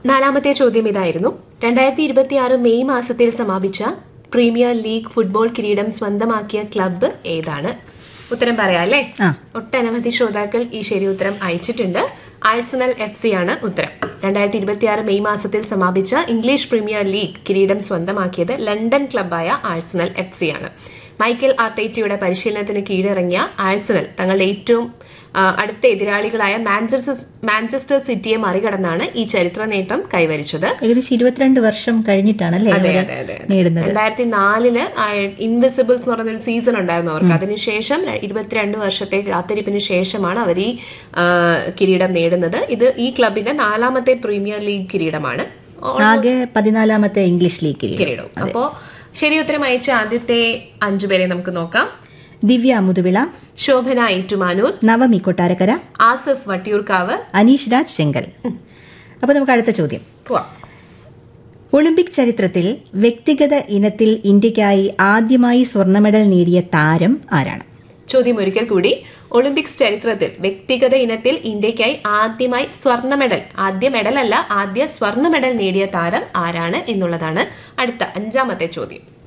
നാലാമത്തെ ചോദ്യം ഇതായിരുന്നു രണ്ടായിരത്തി ഇരുപത്തിയാറ് മെയ് മാസത്തിൽ സമാപിച്ച പ്രീമിയർ ലീഗ് ഫുട്ബോൾ കിരീടം സ്വന്തമാക്കിയ ക്ലബ്ബ് ഏതാണ് ഉത്തരം പറയാം അല്ലേ ആ. ഒട്ടനവധി ശ്രോതാക്കൾ ഈ ശരി ഉത്തരം അയച്ചിട്ടുണ്ട് ആഴ്സണൽ എഫ് സി ആണ് ഉത്തരം രണ്ടായിരത്തി ഇരുപത്തിയാറ് മെയ് മാസത്തിൽ സമാപിച്ച ഇംഗ്ലീഷ് പ്രീമിയർ ലീഗ് കിരീടം സ്വന്തമാക്കിയത് ലണ്ടൻ ക്ലബ്ബായ ആഴ്സണൽ എഫ് സി ആണ് മൈക്കൽ ആർട്ടൈറ്റയുടെ പരിശീലനത്തിന് കീഴിറങ്ങിയ ആഴ്സണൽ തങ്ങളുടെ ഏറ്റവും ആ, അടുത്ത എതിരാളികളായ മാഞ്ചസ്റ്റർ മാഞ്ചസ്റ്റർ സിറ്റിയെ മറികടന്നാണ് ഈ ചരിത്ര നേട്ടം കൈവരിച്ചത് ഏകദേശം ഇരുപത്തിരണ്ട് വർഷം കഴിഞ്ഞിട്ടാണല്ലേ അതെ അവര് അതെ അതെ നേടുന്നത് രണ്ടായിരത്തി നാലില് ഇൻവിസിബിൾസ് എന്ന് പറഞ്ഞൊരു സീസൺ ഉണ്ടായിരുന്നു അവർക്ക് അതിനുശേഷം ര- ഇരുപത്തിരണ്ട് വർഷത്തെ കാത്തിരിപ്പിന് ശേഷമാണ് അവർ ഈ ആ, കിരീടം നേടുന്നത് ഇത് ഈ ക്ലബിന്റെ നാലാമത്തെ പ്രീമിയർ ലീഗ് കിരീടമാണ് ആകെ പതിനാലാമത്തെ ഇംഗ്ലീഷ് ലീഗ് കിരീടം കിരീടം അപ്പോ ശരി ഉത്തരം അയച്ച ആദ്യത്തെ അഞ്ചുപേരെ നമുക്ക് നോക്കാം ദിവ്യ മുതുവിള ശോഭന ഏറ്റുമാനൂർ നവമി കൊട്ടാരക്കര ആസിഫ് വട്ടിയൂർക്കാവ് അനീഷ് രാജ് ചെങ്കൽ അപ്പൊ നമുക്ക് അടുത്ത ചോദ്യം പോവാം ഒളിമ്പിക് ചരിത്രത്തിൽ വ്യക്തിഗത ഇനത്തിൽ ഇന്ത്യക്കായി ആദ്യമായി സ്വർണ്ണ മെഡൽ നേടിയ താരം ആരാണ് ചോദ്യം ഒരിക്കൽ കൂടി ഒളിമ്പിക്സ് ചരിത്രത്തിൽ വ്യക്തിഗത ഇനത്തിൽ ഇന്ത്യക്കായി ആദ്യമായി സ്വർണ്ണ മെഡൽ ആദ്യ മെഡൽ അല്ല ആദ്യ സ്വർണ്ണ മെഡൽ നേടിയ താരം ആരാണ് എന്നുള്ളതാണ് അടുത്ത അഞ്ചാമത്തെ ചോദ്യം